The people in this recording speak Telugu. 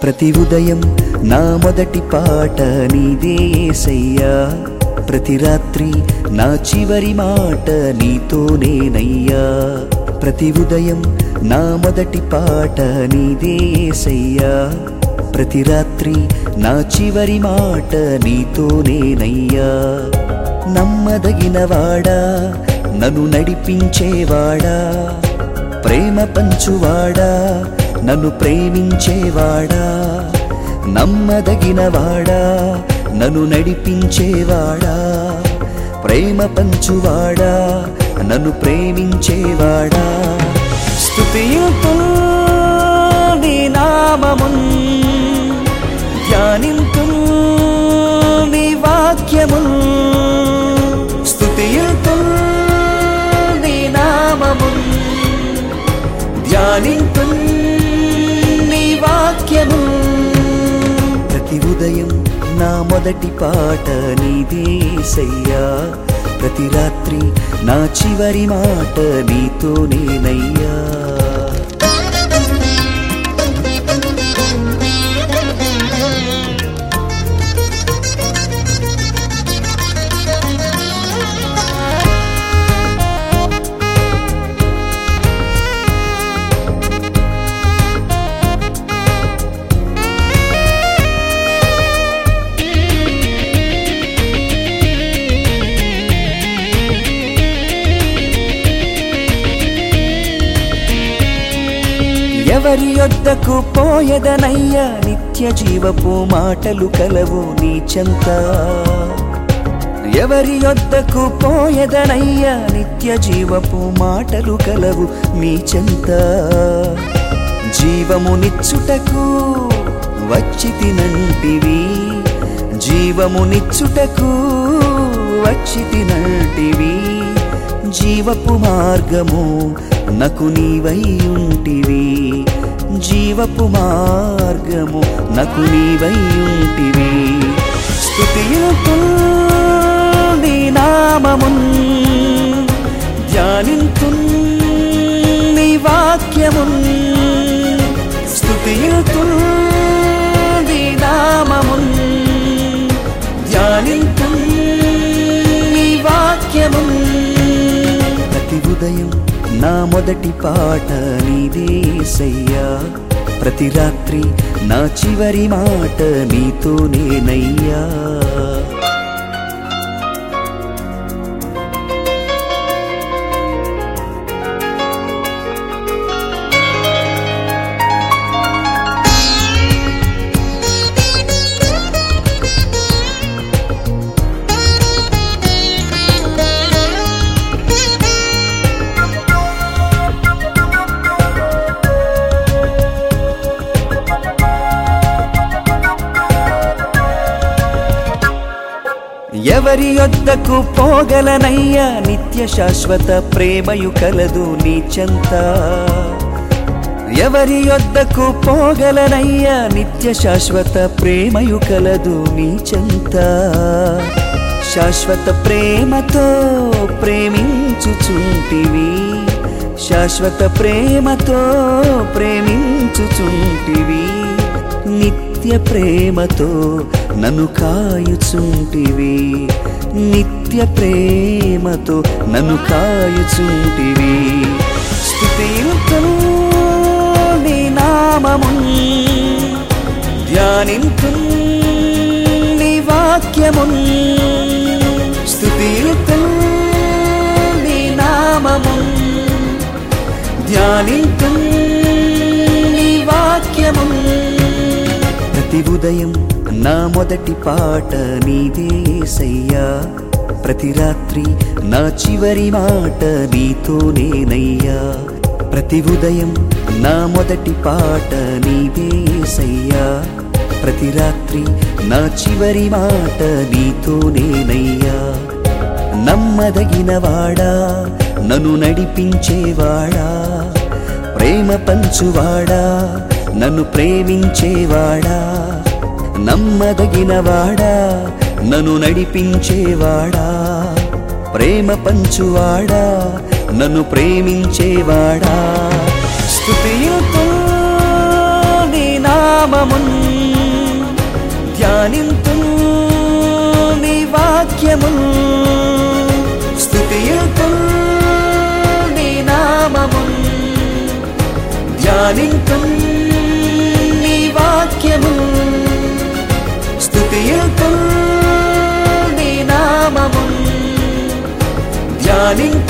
ప్రతి ఉదయం నా మొదటి పాట నీదే ఏసయ్యా ప్రతి రాత్రి నా చివరి మాట నీతోనేనయ్యా ప్రతి ఉదయం నా మొదటి పాట నీదే ఏసయ్యా ప్రతి రాత్రి నా చివరి మాట నీతోనేనయ్యా నమ్మదగిన వాడా నన్ను నడిపించేవాడా ప్రేమ పంచువాడా నన్ను ప్రేమించేవాడా నమ్మదగినవాడా నన్ను నడిపించేవాడా ప్రేమ పంచువాడా నన్ను ప్రేమించేవాడా స్తుతియుతూ నీ నామమున్ ధ్యానింతు నీ వాక్యమున్ స్తుతియుతూ నీ నామమున్ ధ్యానింతు నీ వాక్యము ప్రతి ఉదయం నా మొదటి పాట నీదేసయ్యా ప్రతి రాత్రి నా చివరి మాట నీతోనేనయ్యా ఎవరి యొద్దకు పోయదనయ్యా నిత్య జీవపు మాటలు కలవు నీ చెంత ఎవరి యొద్దకు పోయదనయ్యా నిత్య జీవపు మాటలు కలవు నీ చెంత జీవము నిచ్చుటకు వచ్చి తినంటివి జీవము నిచ్చుటకు వచ్చి తినంటివి జీవపు మార్గము నకు నీవై ఉంటివి జీవపు మార్గము నకు నీవై ఉంటివి స్తుతియుతూ నీ నామమున్ ధ్యానింతు నీ వాక్యమున్ స్తుతియుతూ నీ నామమున్ ధ్యానింతు నీ వాక్యమున్ ప్రతి ఉదయం నా మొదటి పాట నీదేసయ్యా ప్రతి రాత్రి నా చివరి మాట నీతోనేనయ్యా ఎవరి యొద్దకు పోగలనయ్యా నిత్య శాశ్వత ప్రేమయు కలదు నీ చెంత ఎవరి యొద్దకు పోగలనయ్యా నిత్య శాశ్వత ప్రేమయు కలదు నీ చెంత శాశ్వత ప్రేమతో ప్రేమించుచుంటివి శాశ్వత ప్రేమతో ప్రేమించుచుంటివి నిత్య ప్రేమతో నన్ను కాయుచుంటివి నిత్య ప్రేమతో నన్ను కాయుచుంటివి స్థుతియుతను నీ నామమున్ ధ్యానింతు నీ వాక్యమున్ స్థుతియుతను నీ నామమున్ ధ్యానింతు నీ వాక్యమున్ ప్రతి ఉదయం నా మొదటి పాట నీదేసయ్యా ప్రతి రాత్రి నా చివరి మాట నీతోనేనయ్యా ప్రతి ఉదయం నా మొదటి పాట నీదేసయ్యా ప్రతి రాత్రి నా చివరి మాట నీతోనేనయ్యా నమ్మదగినవాడా నన్ను నడిపించేవాడా ప్రేమ పంచువాడా నన్ను ప్రేమించేవాడా నమ్మదగినవాడా నన్ను నడిపించేవాడా ప్రేమ పంచువాడా నన్ను ప్రేమించేవాడా స్తుతియుతూ నీ నా నామమున్ ధ్యానింతు నీ వాక్యమున్ స్థుతియుతు నీ నామమున్ ధ్యానింతు నీ వాక్యమున్ స్థుతియుతు నీ నామమున్ ధ్యానింతు